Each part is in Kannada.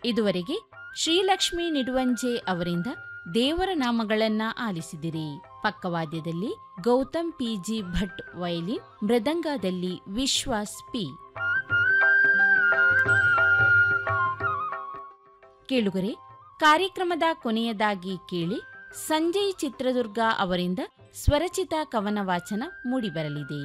ಇದುವರೆಗೆ ಶ್ರೀಲಕ್ಷ್ಮಿ ನಿಡುವಂಜೆ ಅವರಿಂದ ದೇವರ ನಾಮಗಳನ್ನ ಆಲಿಸಿದಿರಿ ಪಕ್ಕವಾದ್ಯದಲ್ಲಿ ಗೌತಮ್ ಪಿಜಿ ಭಟ್ ವಯಲಿನ್ ಮೃದಂಗದಲ್ಲಿ ವಿಶ್ವಾಸ್ ಪಿ ಕೇಳುಗರೆ ಕಾರ್ಯಕ್ರಮದ ಕೊನೆಯದಾಗಿ ಕೇಳಿ ಸಂಜಯ್ ಚಿತ್ರದುರ್ಗ ಅವರಿಂದ ಸ್ವರಚಿತ ಕವನ ವಾಚನ ಮೂಡಿಬರಲಿದೆ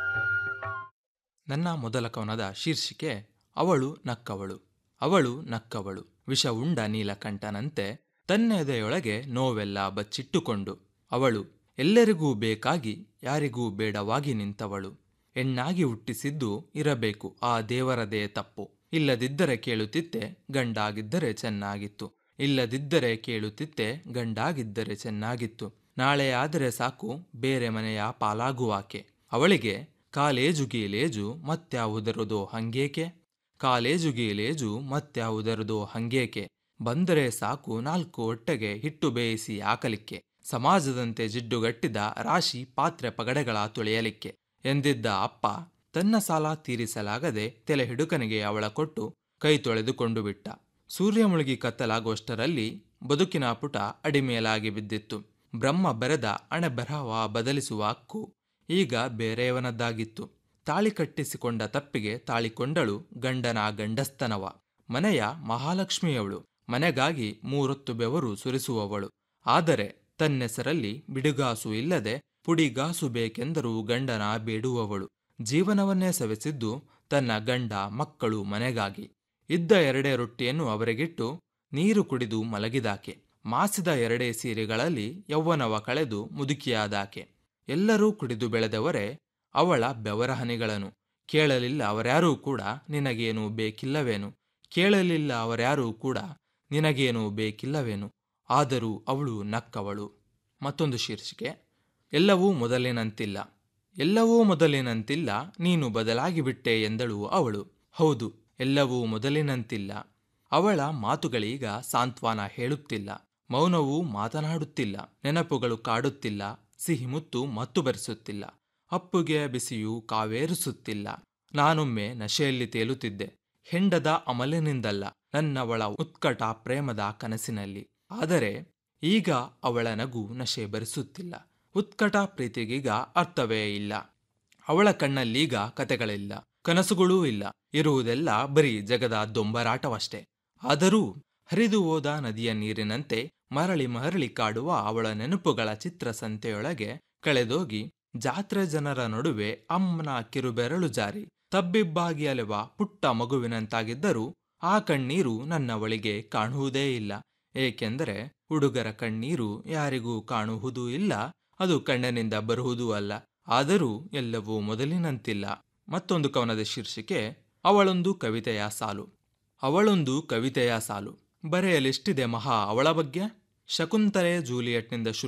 ನನ್ನ ಮೊದಲ ಕವನದ ಶೀರ್ಷಿಕೆ ಅವಳು ನಕ್ಕವಳು ಅವಳು ನಕ್ಕವಳು ವಿಷ ಉಂಡ ನೀಲಕಂಠನಂತೆ ತನ್ನೆದೆಯೊಳಗೆ ನೋವೆಲ್ಲ ಬಚ್ಚಿಟ್ಟುಕೊಂಡು ಅವಳು ಎಲ್ಲರಿಗೂ ಬೇಕಾಗಿ ಯಾರಿಗೂ ಬೇಡವಾಗಿ ನಿಂತವಳು ಹೆಣ್ಣಾಗಿ ಹುಟ್ಟಿಸಿದ್ದು ಇರಬೇಕು ಆ ದೇವರದೇ ತಪ್ಪು ಇಲ್ಲದಿದ್ದರೆ ಕೇಳುತ್ತಿತ್ತೆ ಗಂಡಾಗಿದ್ದರೆ ಚೆನ್ನಾಗಿತ್ತು ಇಲ್ಲದಿದ್ದರೆ ಕೇಳುತ್ತಿತ್ತೆ ಗಂಡಾಗಿದ್ದರೆ ಚೆನ್ನಾಗಿತ್ತು ನಾಳೆ ಆದರೆ ಸಾಕು ಬೇರೆ ಮನೆಯ ಪಾಲಾಗುವಾಕೆ ಅವಳಿಗೆ ಕಾಲೇಜು ಗೀಲೇಜು ಮತ್ಯಾವುದರದೋ ಹಂಗೇಕೆ ಕಾಲೇಜು ಗೀಲೇಜು ಮತ್ಯಾವುದರದೋ ಹಂಗೇಕೆ ಬಂದರೆ ಸಾಕು ನಾಲ್ಕು ಹೊಟ್ಟೆಗೆ ಹಿಟ್ಟು ಬೇಯಿಸಿ ಹಾಕಲಿಕ್ಕೆ ಸಮಾಜದಂತೆ ಜಿಡ್ಡುಗಟ್ಟಿದ ರಾಶಿ ಪಾತ್ರೆ ಪಗಡೆಗಳ ತುಳಿಯಲಿಕ್ಕೆ ಎಂದಿದ್ದ ಅಪ್ಪ ತನ್ನ ಸಾಲ ತೀರಿಸಲಾಗದೆ ತಲೆ ಹಿಡುಕನಿಗೆ ಅವಳ ಕೊಟ್ಟು ಕೈ ತೊಳೆದುಕೊಂಡು ಬಿಟ್ಟ ಸೂರ್ಯ ಮುಳುಗಿ ಕತ್ತಲಾಗುವಷ್ಟರಲ್ಲಿ ಬದುಕಿನ ಪುಟ ಅಡಿಮೇಲಾಗಿ ಬಿದ್ದಿತ್ತು ಬ್ರಹ್ಮ ಬರೆದ ಅಣೆಬರಹವ ಬದಲಿಸುವ ಹಕ್ಕು ಈಗ ಬೇರೆಯವನದ್ದಾಗಿತ್ತು ತಾಳಿ ಕಟ್ಟಿಸಿಕೊಂಡ ತಪ್ಪಿಗೆ ತಾಳಿಕೊಂಡಳು ಗಂಡನ ಗಂಡಸ್ತನವ ಮನೆಯ ಮಹಾಲಕ್ಷ್ಮಿಯವಳು ಮನೆಗಾಗಿ ಮೂರೊತ್ತು ಬೆವರು ಸುರಿಸುವವಳು ಆದರೆ ತನ್ನೆಸರಲ್ಲಿ ಬಿಡುಗಾಸು ಇಲ್ಲದೆ ಪುಡಿಗಾಸು ಬೇಕೆಂದರೂ ಗಂಡನ ಬೇಡುವವಳು ಜೀವನವನ್ನೇ ಸವೆಸಿದ್ದು ತನ್ನ ಗಂಡ ಮಕ್ಕಳು ಮನೆಗಾಗಿ ಇದ್ದ ಎರಡೇ ರೊಟ್ಟಿಯನ್ನು ಅವರಿಗಿಟ್ಟು ನೀರು ಕುಡಿದು ಮಲಗಿದಾಕೆ ಮಾಸಿದ ಎರಡೇ ಸೀರೆಗಳಲ್ಲಿ ಯೌವನವ ಕಳೆದು ಮುದುಕಿಯಾದಾಕೆ ಎಲ್ಲರೂ ಕುಡಿದು ಬೆಳೆದವರೇ ಅವಳ ಬೆವರ ಹನಿಗಳನ್ನು ಕೇಳಲಿಲ್ಲ ಅವರ್ಯಾರೂ ಕೂಡ ನಿನಗೇನು ಬೇಕಿಲ್ಲವೇನು ಕೇಳಲಿಲ್ಲ ಅವರ್ಯಾರೂ ಕೂಡ ನಿನಗೇನು ಬೇಕಿಲ್ಲವೇನು ಆದರೂ ಅವಳು ನಕ್ಕವಳು ಮತ್ತೊಂದು ಶೀರ್ಷಿಕೆ ಎಲ್ಲವೂ ಮೊದಲಿನಂತಿಲ್ಲ ಎಲ್ಲವೂ ಮೊದಲಿನಂತಿಲ್ಲ ನೀನು ಬದಲಾಗಿ ಬಿಟ್ಟೆ ಎಂದಳು ಅವಳು ಹೌದು ಎಲ್ಲವೂ ಮೊದಲಿನಂತಿಲ್ಲ ಅವಳ ಮಾತುಗಳೀಗ ಸಾಂತ್ವನ ಹೇಳುತ್ತಿಲ್ಲ ಮೌನವೂ ಮಾತನಾಡುತ್ತಿಲ್ಲ ನೆನಪುಗಳು ಕಾಡುತ್ತಿಲ್ಲ ಸಿಹಿಮುತ್ತು ಮತ್ತು ಬರೆಸುತ್ತಿಲ್ಲ ಅಪ್ಪುಗೆ ಬಿಸಿಯು ಕಾವೇರಿಸುತ್ತಿಲ್ಲ ನಾನೊಮ್ಮೆ ನಶೆಯಲ್ಲಿ ತೇಲುತ್ತಿದ್ದೆ ಹೆಂಡದ ಅಮಲಿನಿಂದಲ್ಲ ನನ್ನವಳ ಉತ್ಕಟ ಪ್ರೇಮದ ಕನಸಿನಲ್ಲಿ ಆದರೆ ಈಗ ಅವಳ ನಗು ನಶೆ ಬರಿಸುತ್ತಿಲ್ಲ ಉತ್ಕಟ ಪ್ರೀತಿಗೀಗ ಅರ್ಥವೇ ಇಲ್ಲ ಅವಳ ಕಣ್ಣಲ್ಲೀಗ ಕತೆಗಳಿಲ್ಲ ಕನಸುಗಳೂ ಇಲ್ಲ ಇರುವುದೆಲ್ಲ ಬರೀ ಜಗದ ದೊಂಬರಾಟವಷ್ಟೇ ಆದರೂ ಹರಿದು ಹೋದ ನದಿಯ ನೀರಿನಂತೆ ಮರಳಿ ಮರಳಿ ಕಾಡುವ ಅವಳ ನೆನಪುಗಳ ಚಿತ್ರಸಂತೆಯೊಳಗೆ ಕಳೆದೋಗಿ ಜಾತ್ರೆ ಜನರ ನಡುವೆ ಅಮ್ಮನ ಕಿರುಬೆರಳು ಜಾರಿ ತಬ್ಬಿಬ್ಬಾಗಿ ಅಲೆವ ಪುಟ್ಟ ಮಗುವಿನಂತಾಗಿದ್ದರೂ ಆ ಕಣ್ಣೀರು ನನ್ನವಳಿಗೆ ಕಾಣುವುದೇ ಇಲ್ಲ ಏಕೆಂದರೆ ಹುಡುಗರ ಕಣ್ಣೀರು ಯಾರಿಗೂ ಕಾಣುವುದೂ ಇಲ್ಲ ಅದು ಕಣ್ಣನಿಂದ ಬರುವುದೂ ಅಲ್ಲ ಆದರೂ ಎಲ್ಲವೂ ಮೊದಲಿನಂತಿಲ್ಲ ಮತ್ತೊಂದು ಕವನದ ಶೀರ್ಷಿಕೆ ಅವಳೊಂದು ಕವಿತೆಯ ಸಾಲು ಅವಳೊಂದು ಕವಿತೆಯ ಸಾಲು ಬರೆಯಲಿಷ್ಟಿದೆ ಮಹಾ ಅವಳ ಬಗ್ಗೆ ಶಕುಂತಲೆ ಜೂಲಿಯಟ್ನಿಂದ ಶುರು